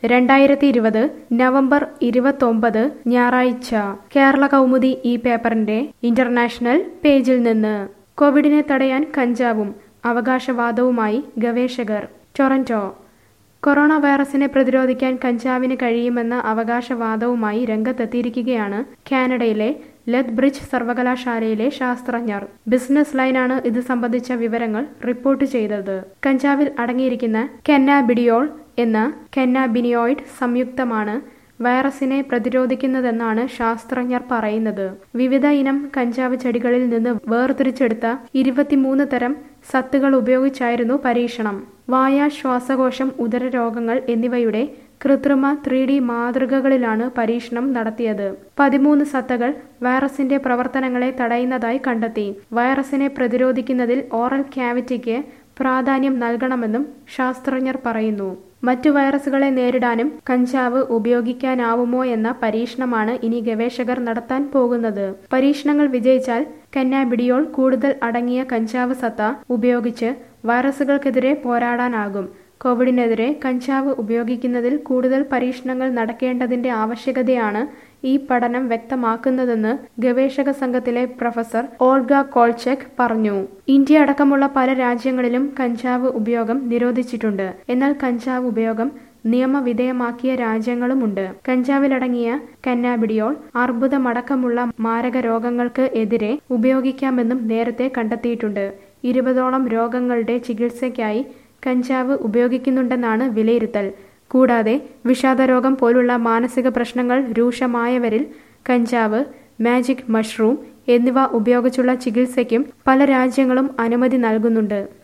രണ്ടായിരത്തി ഇരുപത് നവംബർ ഇരുപത്തൊമ്പത് ഞായറാഴ്ച കേരള കൗമുദി ഈ പേപ്പറിന്റെ ഇന്റർനാഷണൽ പേജിൽ നിന്ന് കോവിഡിനെ തടയാൻ കഞ്ചാവും അവകാശവാദവുമായി ഗവേഷകർ ടൊറന്റോ കൊറോണ വൈറസിനെ പ്രതിരോധിക്കാൻ കഞ്ചാവിന് കഴിയുമെന്ന അവകാശവാദവുമായി രംഗത്തെത്തിയിരിക്കുകയാണ് കാനഡയിലെ ലെത്ബ്രിഡ്ജ് സർവകലാശാലയിലെ ശാസ്ത്രജ്ഞർ ബിസിനസ് ലൈനാണ് ഇത് സംബന്ധിച്ച വിവരങ്ങൾ റിപ്പോർട്ട് ചെയ്തത് കഞ്ചാവിൽ അടങ്ങിയിരിക്കുന്ന കെന്നാബിഡിയോൾ എന്ന കെന്നാബിനിയോയിഡ് സംയുക്തമാണ് വൈറസിനെ പ്രതിരോധിക്കുന്നതെന്നാണ് ശാസ്ത്രജ്ഞർ പറയുന്നത് വിവിധ ഇനം കഞ്ചാവ് ചെടികളിൽ നിന്ന് വേർതിരിച്ചെടുത്ത ഇരുപത്തിമൂന്ന് തരം സത്തുകൾ ഉപയോഗിച്ചായിരുന്നു പരീക്ഷണം വായ ശ്വാസകോശം ഉദരരോഗങ്ങൾ എന്നിവയുടെ കൃത്രിമ ത്രീ ഡി മാതൃകകളിലാണ് പരീക്ഷണം നടത്തിയത് പതിമൂന്ന് സത്തകൾ വൈറസിന്റെ പ്രവർത്തനങ്ങളെ തടയുന്നതായി കണ്ടെത്തി വൈറസിനെ പ്രതിരോധിക്കുന്നതിൽ ഓറൽ ക്യാവിറ്റിക്ക് പ്രാധാന്യം നൽകണമെന്നും ശാസ്ത്രജ്ഞർ പറയുന്നു മറ്റു വൈറസുകളെ നേരിടാനും കഞ്ചാവ് ഉപയോഗിക്കാനാവുമോ എന്ന പരീക്ഷണമാണ് ഇനി ഗവേഷകർ നടത്താൻ പോകുന്നത് പരീക്ഷണങ്ങൾ വിജയിച്ചാൽ കന്നാബിഡിയോൾ കൂടുതൽ അടങ്ങിയ കഞ്ചാവ് സത്ത ഉപയോഗിച്ച് വൈറസുകൾക്കെതിരെ പോരാടാനാകും കോവിഡിനെതിരെ കഞ്ചാവ് ഉപയോഗിക്കുന്നതിൽ കൂടുതൽ പരീക്ഷണങ്ങൾ നടക്കേണ്ടതിന്റെ ആവശ്യകതയാണ് ഈ പഠനം വ്യക്തമാക്കുന്നതെന്ന് ഗവേഷക സംഘത്തിലെ പ്രൊഫസർ ഓൾഗ കോൾചെക് പറഞ്ഞു ഇന്ത്യ അടക്കമുള്ള പല രാജ്യങ്ങളിലും കഞ്ചാവ് ഉപയോഗം നിരോധിച്ചിട്ടുണ്ട് എന്നാൽ കഞ്ചാവ് ഉപയോഗം നിയമവിധേയമാക്കിയ രാജ്യങ്ങളുമുണ്ട് കഞ്ചാവിലടങ്ങിയ കന്നാബിഡിയോൾ അർബുദമടക്കമുള്ള മാരക രോഗങ്ങൾക്ക് എതിരെ ഉപയോഗിക്കാമെന്നും നേരത്തെ കണ്ടെത്തിയിട്ടുണ്ട് ഇരുപതോളം രോഗങ്ങളുടെ ചികിത്സയ്ക്കായി കഞ്ചാവ് ഉപയോഗിക്കുന്നുണ്ടെന്നാണ് വിലയിരുത്തൽ കൂടാതെ വിഷാദരോഗം പോലുള്ള മാനസിക പ്രശ്നങ്ങൾ രൂക്ഷമായവരിൽ കഞ്ചാവ് മാജിക് മഷ്റൂം എന്നിവ ഉപയോഗിച്ചുള്ള ചികിത്സയ്ക്കും പല രാജ്യങ്ങളും അനുമതി നൽകുന്നുണ്ട്